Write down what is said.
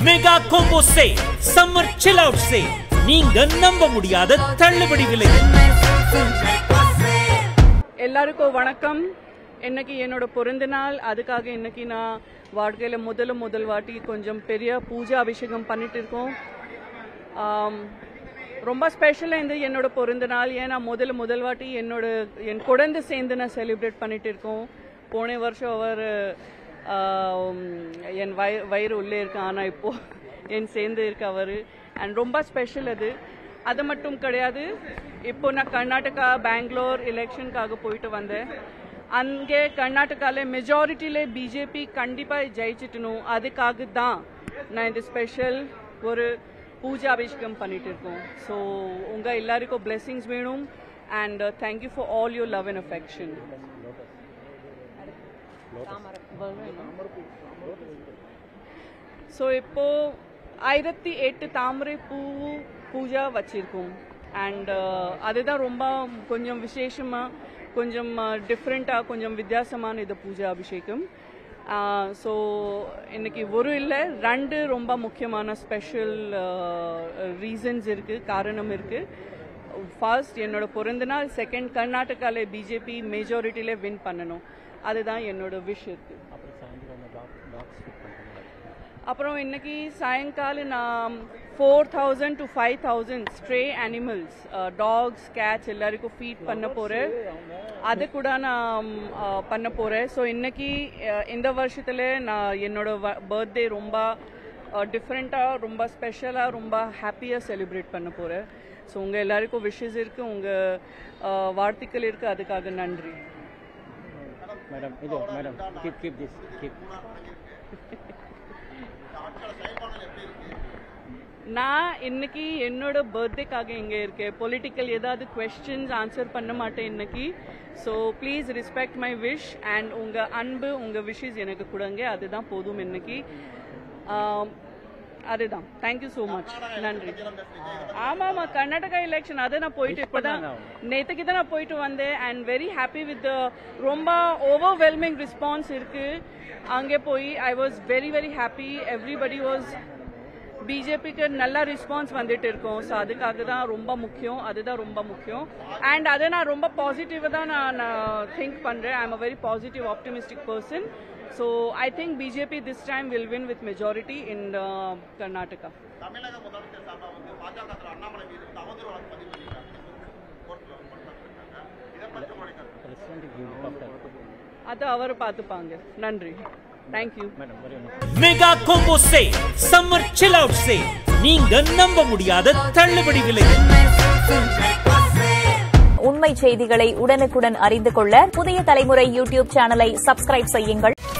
mega combo say summer chill out say நீங்க நம்ப முடியாத தள்ளுபடி விலையில் எல்லாருக்கும் வணக்கம் இன்னைக்கு என்னோட பிறந்த நாள் அதுக்காக இன்னைக்கு நான் வாழ்க்கையில் முதல்ல முதல் வாட்டி கொஞ்சம் பெரிய பூஜா அபிஷேகம் பண்ணிட்டு இருக்கோம் ஆம், ரொம்ப ஸ்பெஷலாக இருந்து என்னோட பிறந்த நாள் ஏன்னா முதல்ல முதல் வாட்டி என்னோட என் குழந்தை சேர்ந்து நான் செலிப்ரேட் பண்ணிட்டு இருக்கோம் போன வருஷம் அவர் ஆம், என் வய வயிறு உள்ளே இருக்கு ஆனால் இப்போ என் சேர்ந்து இருக்கு அவர் அண்ட் ரொம்ப ஸ்பெஷல் அது அது மட்டும் கிடையாது இப்போ நான் கர்நாடகா பெங்களூர் எலெக்ஷனுக்காக போயிட்டு வந்தேன் அங்கே கர்நாடகாவில் மெஜாரிட்டியில் பிஜேபி கண்டிப்பாக ஜெயிச்சிட்டணும் அதுக்காக தான் நான் இந்த ஸ்பெஷல் ஒரு பூஜா அபிஷேகம் பண்ணிட்டு இருக்கோம் ஸோ உங்கள் எல்லாருக்கும் blessings வேணும் and thank you for all your love and affection so இப்போ ஆயிரத்தி எட்டு தாமரை பூ பூஜா வச்சிருக்கோம் அண்ட் அதுதான் ரொம்ப கொஞ்சம் விசேஷமாக கொஞ்சம் டிஃப்ரெண்ட்டாக கொஞ்சம் வித்தியாசமான இது பூஜா அபிஷேகம் ஸோ இன்னைக்கு ஒரு இல்லை ரெண்டு ரொம்ப முக்கியமான ஸ்பெஷல் ரீசன்ஸ் இருக்குது காரணம் இருக்குது ஃபர்ஸ்ட் என்னோட பிறந்த நாள் செகண்ட் கர்நாடகாவில் பிஜேபி மெஜாரிட்டியில் வின் பண்ணணும் அதுதான் என்னோட விஷ் இருக்கு அப்புறம் இன்னைக்கு சாயங்காலம் நான் four thousand to five thousand stray animals dogs cats எல்லாருக்கும் ஃபீட் பண்ண போகிறேன் அது கூட நான் uh, பண்ண போகிறேன் ஸோ இன்னைக்கு uh, இந்த வருஷத்தில் நான் என்னோட பர்த்டே ரொம்ப டிஃப்ரெண்ட்டாக ரொம்ப ஸ்பெஷலாக ரொம்ப ஹாப்பியாக செலிப்ரேட் பண்ண போகிறேன் ஸோ உங்கள் எல்லாருக்கும் விஷஸ் இருக்குது உங்கள் வாழ்த்துக்கள் இருக்குது அதுக்காக நன்றி மேடம் இது madam keep keep this keep நான் இன்னைக்கு என்னோட பர்த்டேக்காக இங்கே இருக்கேன் பொலிட்டிக்கல் ஏதாவது கொஸ்டின்ஸ் ஆன்சர் பண்ண மாட்டேன் இன்னைக்கு so please respect my wish and உங்கள் அன்பு உங்கள் விஷஸ் எனக்கு கொடுங்க அதுதான் போதும் இன்னைக்கு ஆம், அதுதான் தேங்க்யூ ஸோ மச் நன்றி ஆமாம் ஆமாம் கர்நாடகா எலெக்ஷன் அதை நான் போயிட்டு இப்போதான் நேற்றுக்கு தான் நான் போயிட்டு வந்தேன் அண்ட் வெரி ஹாப்பி வித் ரொம்ப ஓவர்வெல்மிங் ரெஸ்பான்ஸ் இருக்கு அங்கே போய் I was very very happy everybody was பிஜேபிக்கு நல்ல ரெஸ்பான்ஸ் வந்துட்டு இருக்கோம் ஸோ அதுக்காக தான் ரொம்ப முக்கியம் அதுதான் ரொம்ப முக்கியம் அண்ட் அதை நான் ரொம்ப பாசிட்டிவாக தான் நான் திங்க் பண்ணுறேன் I am a very positive optimistic person so I think BJP this time will win with majority in Karnataka தமிழக முதலமைச்சர் சார்பா வந்து பாஜக தலைவர் அண்ணாமலை மீது வந்து அவதூறு வழக்கு பதிவு பண்ணியிருக்காங்க கோர்ட்ல பண்ணிருக்காங்க இதை பற்றி உங்களுடைய கருத்து பிரசிடென்ட் ஹெலிகாப்டர் அது அவர் பார்த்துப்பாங்க நன்றி தேங்க்யூ மேடம் ஒரே mega combo say summer chill out say நீங்க நம்ப முடியாத தள்ளுபடி விலையில் உண்மை செய்திகளை உடனுக்குடன் அறிந்து கொள்ள புதிய தலைமுறை யூடியூப் சேனலை சப்ஸ்கிரைப் செய்யுங்கள்